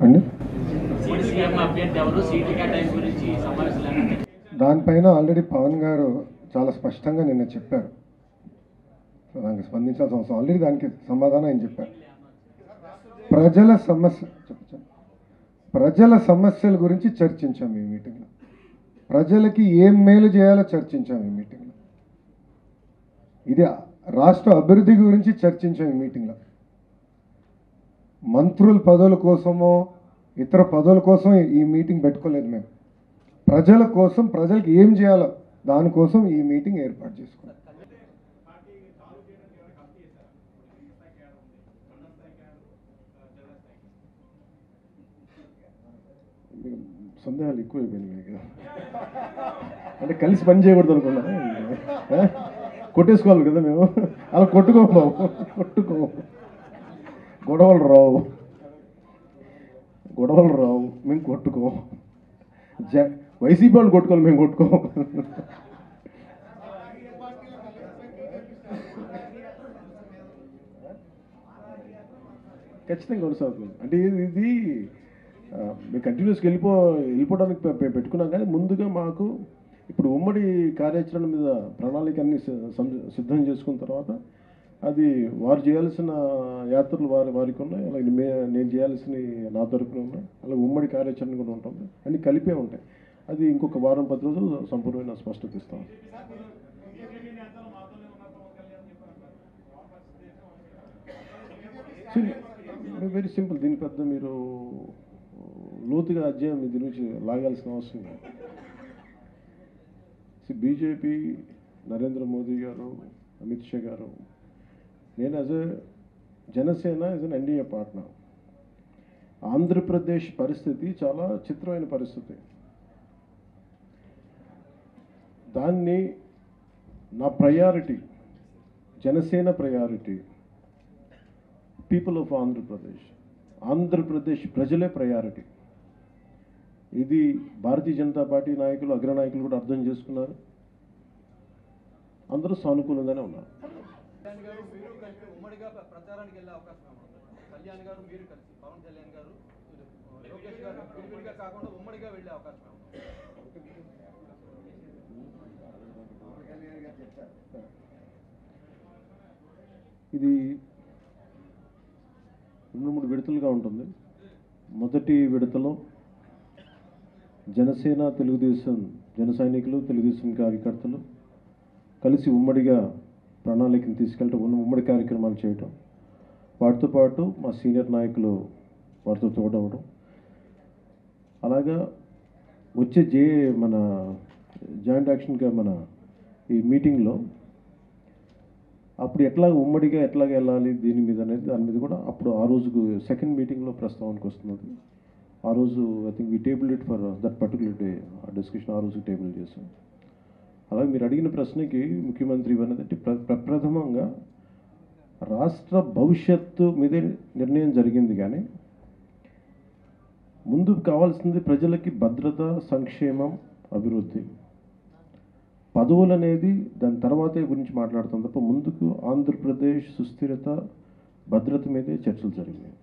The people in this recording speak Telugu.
అండి ఉమ్మడి సీఎం అభ్యర్థి ఎవరు సీటు కేటాయింపు గురించి ఈ సమావేశంలో దానిపైన ఆల్రెడీ పవన్ గారు చాలా స్పష్టంగా నిన్న చెప్పారు సో దానికి స్పందించాల్సిన అవసరం ఆల్రెడీ దానికి సమాధానం ఆయన చెప్పారు ప్రజల సమస్య చెప్పచ్చు ప్రజల సమస్యల గురించి చర్చించాం ఈ మీటింగ్లో ప్రజలకి ఏం మేలు చేయాలో చర్చించాం ఈ మీటింగ్లో ఇది రాష్ట్ర అభివృద్ధి గురించి చర్చించాం ఈ మీటింగ్లో మంత్రుల పదవుల కోసమో ఇతర పదవుల కోసం ఈ- ఈ మీటింగ్ పెట్టుకోలేదు మేము ప్రజల కోసం ప్రజలకు ఏం చేయాలో దానికోసం ఈ మీటింగ్ ఏర్పాటు చేసుకున్నాం మీకు సందేహాలు ఎక్కువైపోయినాయి మీకు అంటే కలిసి పని చేయకూడదు అనుకున్నా ఆ? కొట్టేసుకోవాలి కదా మేము అలా కొట్టుకోము బాబు కొట్టుకోము గొడవలు రావు గొడవలు రావు మేము కొట్టుకోము జ వైసీపీ వాళ్ళు కొట్టుకోవాలి మేము కొట్టుకోము ఖచ్చితంగా కొనసాగుతుంది అంటే ఇది ఇది ఆ, మేము కంటిన్యూస్గా వెళ్ళిపో వెళ్ళిపోవడానికి పె- పె- పెట్టుకున్నాం కానీ ముందుగా మాకు ఇప్పుడు ఉమ్మడి కార్యాచరణ మీద ప్రణాళిక అన్ని సి- సం- సిద్ధం చేసుకున్న తర్వాత అది వారు చేయాల్సిన యాత్రలు వారి వారికి ఉన్నాయి అలాగే మే నేను చేయాల్సిన నా తరపున ఉన్నాయి అలాగే ఉమ్మడి కార్యాచరణ కూడా ఉంటుంది అన్ని కలిపే ఉంటాయి అది ఇంకొక వారం పది రోజులు సంపూర్ణమైన స్పష్టత ఇస్తాం వెరీ సింపుల్ దీని పెద్ద మీరు లోతుగా అధ్యయనం దీని నుంచి లాగాల్సిన అవసరం లేదు బీజేపీ నరేంద్ర మోదీ గారు అమిత్ షా గారు నేను as a Jana Sena as an NDA partner Andhra Pradesh పరిస్థితి చాలా చిత్రమైన పరిస్థితి దాన్ని నా priority Jana Sena priority people of Andhra Pradesh Andhra Pradesh ప్రజలే ప్రయారిటీ ఇది భారతీయ జనతా పార్టీ నాయకులు అగ్రనాయకులు కూడా అర్థం చేసుకున్నారు అందరూ సానుకూలంగానే ఉన్నారు కళ్యాణ్ గారు మీరు కలిపి ఉమ్మడిగా ప్ర- ప్రచారానికి వెళ్ళే అవకాశం ఏమన్నా కళ్యాణ్ గారు మీరు కలిసి పవన్ కళ్యాణ్ గారు మీరు లోకేష్ గారు విడివిడిగా కాకుండా ఉమ్మడిగా వెళ్ళే అవకాశం ఏమన్నా ఇది రెండు మూడు విడతలుగా ఉంటుంది మొదటి విడతలో జనసేన తెలుగుదేశం జన సైనికులు తెలుగుదేశం కార్యకర్తలు కలిసి ఉమ్మడిగా ప్రణాళికను తీసుకెళ్ళటం ఉన్న ఉమ్మడి కార్యక్రమాలు చేయటం వాటితో పాటు మా సీనియర్ నాయకులు వారితో తోడవడం అలాగా వచ్చే జే మన జాయింట్ యాక్షన్గా మన ఈ మీటింగ్లో అప్పుడు ఎట్లా ఉమ్మడిగా ఎట్లాగ వెళ్ళాలి దీని మీద అనేది దాని మీద కూడా అప్పుడు ఆ రోజుకు సెకండ్ మీటింగ్లో ప్రస్తావనకు వస్తున్నది ఆ రోజు I think we table it for that particular day ఆ డిస్కషన్ ఆ రోజు టేబుల్ చేసాం అలాగే మీరు అడిగిన ప్రశ్నకి ముఖ్యమంత్రి అనేది ప్ర ప్రప్రథమంగా రాష్ట్ర భవిష్యత్తు మీదే నిర్ణయం జరిగింది కానీ ముందు కావాల్సింది ప్రజలకి భద్రత సంక్షేమం అభివృద్ధి పదవులు అనేది దాని తర్వాతే గురించి మాట్లాడుతాం తప్ప ముందుకు ఆంధ్రప్రదేశ్ సుస్థిరత భద్రత మీదే చర్చలు జరిగినాయి